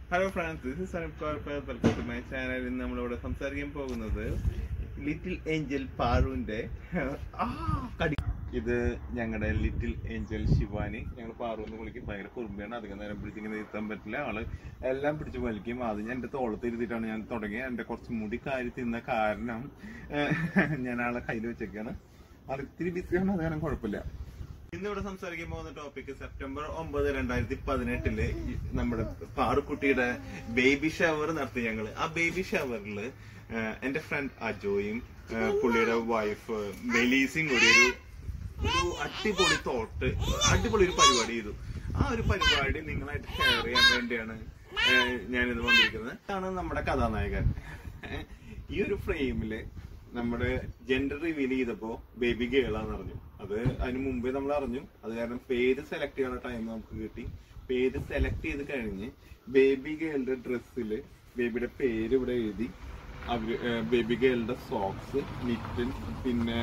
hello friends this is Anoop കോർപ്പർ welcome to my channel ഇന്ന് നമ്മളിവിടെ സംസാരിക്കാൻ പോകുന്നത് ലിറ്റിൽ ഏഞ്ചൽ പാറുവിന്റെ ആ, കടി ഇത് ഞങ്ങളുടെ ലിറ്റിൽ ഏഞ്ചൽ ശിവാനി ഞങ്ങൾ പാറു എന്ന് വിളിക്കും ഭയങ്കര കുറുമ്പിയാണ് അധികം നേരം പിടിച്ചിങ്ങനെ നിർത്താൻ പറ്റില്ല ആള് എല്ലാം പിടിച്ച് വലിക്കും അത് ഞാൻ എന്റെ തോളത്ത് ഇരുത്തിയിട്ടാണ് ഞാൻ തുടങ്ങിയത് എന്റെ കുറച്ച് മുടി കാരി തിന്ന കാരണം ഏഹ്, ഞാൻ ആളെ കയ്യിൽ വെച്ചേക്കാണ് ആൾ ഇത്തിരി ബിസിയാണ് അത് കാരണം കുഴപ്പമില്ല ഇന്നിവിടെ സംസാരിക്കാൻ പോകുന്ന ടോപ്പിക് സെപ്റ്റംബർ ഒമ്പത് രണ്ടായിരത്തി പതിനെട്ടില് നമ്മുടെ പാറുക്കുട്ടിയുടെ ബേബി ഷവർ നടത്തി ഞങ്ങള് ആ ബേബി ഷവറിൽ എന്റെ ഫ്രണ്ട് അജോയും ആ, പുള്ളിയുടെ വൈഫ് മെലീസും കൂടി ഒരു ഒരു അടിപൊളി തോട്ട് അടിപൊളി ഒരു പരിപാടി ചെയ്തു ആ ഒരു പരിപാടി നിങ്ങളായിട്ട് ഷെയർ ചെയ്യാൻ വേണ്ടിയാണ് ആ, ഞാനിത് വന്നിരിക്കുന്നത് ഇതാണ് നമ്മുടെ കഥാനായകൻ ഈ ഒരു ഫ്രെയിമില് നമ്മുടെ ജെൻഡർ റിവീൽ ചെയ്തപ്പോ ബേബി ഗേളാന്ന് അറിഞ്ഞു അത് അതിന് മുമ്പേ നമ്മൾ അറിഞ്ഞു അത് കാരണം പേര് സെലക്ട് ചെയ്യാനുള്ള ടൈം നമുക്ക് കിട്ടി പേര് സെലക്ട് ചെയ്ത് കഴിഞ്ഞ് ബേബി ഗേളുടെ ഡ്രസ്സില് ബേബിയുടെ പേര് ഇവിടെ എഴുതി ബേബി ഗേളുടെ സോക്സ് ലിറ്റിൽ പിന്നെ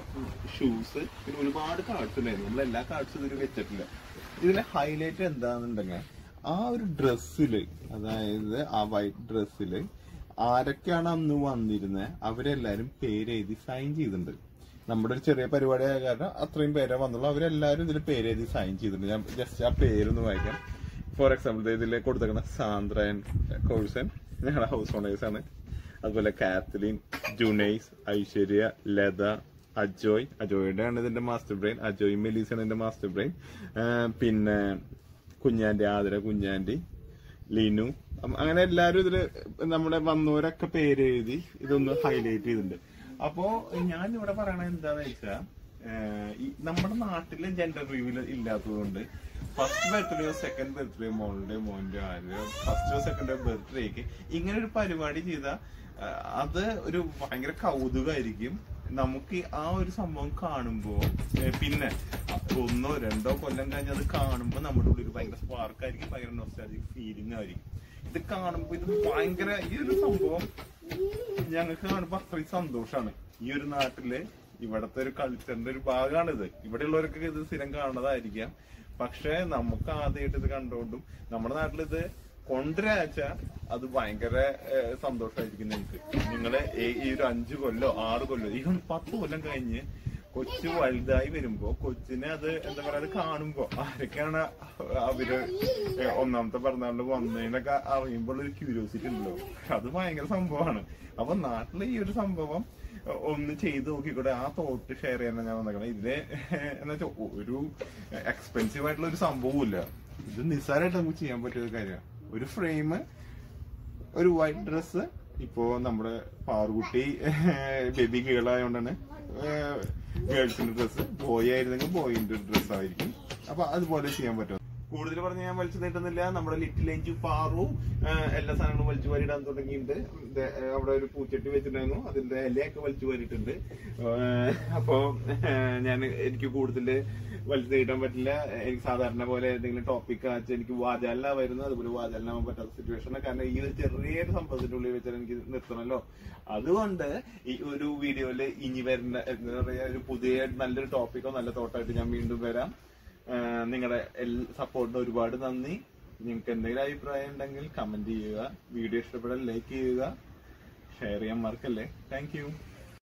ഷൂസ് പിന്നെ ഒരുപാട് കാർഡ്സ് ഉണ്ടായിരുന്നു നമ്മൾ എല്ലാ കാർഡ്സും ഇതിൽ വെച്ചിട്ടില്ല ഇതിലെ ഹൈലൈറ്റ് എന്താണെന്നുണ്ടെങ്കിൽ ആ ഒരു ഡ്രസ്സില് അതായത് ആ വൈറ്റ് ഡ്രസ്സില് ആരൊക്കെയാണ് അന്ന് വന്നിരുന്നത് അവരെല്ലാരും പേര് എഴുതി സൈൻ ചെയ്തിട്ടുണ്ട് നമ്മുടെ ഒരു ചെറിയ പരിപാടി ആയ കാരണം അത്രയും പേരെ വന്നുള്ളൂ അവരെല്ലാരും ഇതിൽ പേര് എഴുതി സൈൻ ചെയ്തിട്ടുണ്ട് ഞാൻ ജസ്റ്റ് ആ പേരൊന്ന് വായിക്കാം ഫോർ എക്സാമ്പിൾ ഇതിൽ കൊടുത്തേക്കുന്ന സാന്ദ്ര ആൻഡ് കോഴ്സൻ ഞങ്ങളുടെ ഹൗസ് ഓണേഴ്സ് ആണ് അതുപോലെ കാത്തലിൻ ജുനൈസ് ഐശ്വര്യ ലത അജോയ് അജോയുടെ ആണ് ഇതിന്റെ മാസ്റ്റർ ബ്രെയിൻ അജോയ് മെലീസാണ് ഇതിന്റെ മാസ്റ്റർ ബ്രെയിൻ പിന്നെ കുഞ്ഞാന്റെ ആതിര കുഞ്ഞാന്റെ ലിനു അം- അങ്ങനെ എല്ലാരും ഇതില് നമ്മുടെ വന്നവരൊക്കെ പേര് എഴുതി ഇതൊന്ന് ഹൈലൈറ്റ് ചെയ്തിട്ടുണ്ട് അപ്പോ ഞാൻ ഇവിടെ പറയണത് എന്താന്ന് വെച്ചാ ഏഹ്, ഈ നമ്മുടെ നാട്ടില് ജെൻഡർ റിവ്യൂ ഇല്ലാത്തതുകൊണ്ട് ഫസ്റ്റ് ബർത്ത്ഡേയോ സെക്കൻഡ് ബർത്ത്ഡേയോ മോളുടെ മോന്റെ ആര് ഫസ്റ്റോ സെക്കൻഡോ ബർത്ത്ഡേക്ക് ഇങ്ങനെ ഒരു പരിപാടി ചെയ്ത അത് ഒരു ഭയങ്കര കൗതുകമായിരിക്കും നമുക്ക് ഈ ആ ഒരു സംഭവം കാണുമ്പോ ഏഹ്, പിന്നെ ഒന്നോ രണ്ടോ കൊല്ലം കഴിഞ്ഞ് അത് കാണുമ്പോ നമ്മുടെ ഉള്ളിൽ ഭയങ്കര സ്പാർക്ക് ആയിരിക്കും ഭയങ്കര നൊസ്റ്റാലജിക് ഫീലിംഗ് ആയിരിക്കും ഇത് കാണുമ്പോ ഇത് ഭയങ്കര ഈ ഒരു സംഭവം ഞങ്ങൾക്ക് കാണുമ്പോ അത്രയും സന്തോഷാണ് ഈ ഒരു നാട്ടില് ഇവിടത്തെ ഒരു കൾച്ചറിന്റെ ഒരു ഭാഗമാണിത് ഇവിടെയുള്ളവർക്ക് ഇത് സ്ഥിരം കാണുന്നതായിരിക്കാം പക്ഷെ നമുക്ക് ആദ്യമായിട്ട് ഇത് കണ്ടുകൊണ്ടും നമ്മുടെ നാട്ടിൽ ഇത് കൊണ്ടുവരാച്ച അത് ഭയങ്കര ഏഹ്, സന്തോഷമായിരിക്കും നിങ്ങൾക്ക് നിങ്ങള് ഈ- ഈ ഒരു അഞ്ചു കൊല്ലോ ആറ് കൊല്ലോ ഈ പത്ത് കൊല്ലം കഴിഞ്ഞ് കൊച്ചു വലുതായി വരുമ്പോ കൊച്ചിനെ അത് എന്താ പറയാ അത് കാണുമ്പോ ആരൊക്കെയാണ് അവര് ഏഹ്, ഒന്നാമത്തെ പിറന്നാളിന് വന്നതിനൊക്കെ അറിയുമ്പോൾ ഒരു ക്യൂരിയോസിറ്റി ഉണ്ടല്ലോ അത് ഭയങ്കര സംഭവമാണ് അപ്പൊ നാട്ടിലെ ഈ ഒരു സംഭവം ഏഹ്, ഒന്ന് ചെയ്ത് നോക്കിക്കൂടെ ആ തോട്ട് ഷെയർ ചെയ്യാനാണ് ഞാൻ വന്നേക്കണം ഇതില് എന്ന് വെച്ചാൽ ഒരു എക്സ്പെൻസീവ് ആയിട്ടുള്ള ഒരു സംഭവവും ഇല്ല ഇത് നിസ്സാരമായിട്ട് നമുക്ക് ചെയ്യാൻ പറ്റിയ ഒരു കാര്യമാണ് ഒരു ഫ്രെയിം ഒരു വൈറ്റ് ഡ്രസ് ഇപ്പോ നമ്മുടെ പാറുകുട്ടി ബേബി ഗേൾ ആയതുകൊണ്ടാണ് ഗേൾസിന്റെ ഡ്രസ്സ് ബോയ് ആയിരുന്നെങ്കിൽ ബോയിന്റെ ഡ്രസ് ആയിരിക്കും അപ്പൊ അതുപോലെ ചെയ്യാൻ പറ്റും കൂടുതൽ പറഞ്ഞ് ഞാൻ വലിച്ചു നീട്ടുന്നില്ല നമ്മുടെ ലിറ്റിൽ ഏഞ്ചു പാറു ആ, എല്ലാ സാധനങ്ങളും വലിച്ചു വാരിടാൻ തുടങ്ങിയിട്ടുണ്ട് ദേ, ആ, അവിടെ ഒരു പൂച്ചട്ടി വെച്ചിട്ടുണ്ടായിരുന്നു അതിന്റെ ഇലയൊക്കെ വലിച്ചു വാരിയിട്ടുണ്ട് ആ, അപ്പോ ആ, ഞാൻ എനിക്ക് കൂടുതൽ വലിച്ചു നീട്ടാൻ പറ്റില്ല എനിക്ക് സാധാരണ പോലെ ഏതെങ്കിലും ടോപ്പിക് ആച്ച് എനിക്ക് വാചാലനാവായിരുന്നു അതുപോലെ വാചാലനാവാൻ പറ്റാത്ത സിറ്റുവേഷൻ കാരണം ഈ ഒരു ചെറിയൊരു സംഭവത്തിന്റെ ഉള്ളിൽ വെച്ചാൽ എനിക്ക് നിർത്തണമല്ലോ അതുകൊണ്ട് ഈ ഒരു വീഡിയോയില് ഇനി വരുന്ന എന്താ പറയാ ഒരു പുതിയ നല്ലൊരു ടോപ്പിക്കോ നല്ല തോട്ടായിട്ട് ഞാൻ വീണ്ടും വരാം നിങ്ങളുടെ സപ്പോർട്ടിന് ഒരുപാട് നന്ദി നിങ്ങൾക്ക് എന്തെങ്കിലും അഭിപ്രായം ഉണ്ടെങ്കിൽ കമന്റ് ചെയ്യുക വീഡിയോ ഇഷ്ടപ്പെടാൻ ലൈക്ക് ചെയ്യുക ഷെയർ ചെയ്യാൻ മറക്കല്ലേ താങ്ക് യു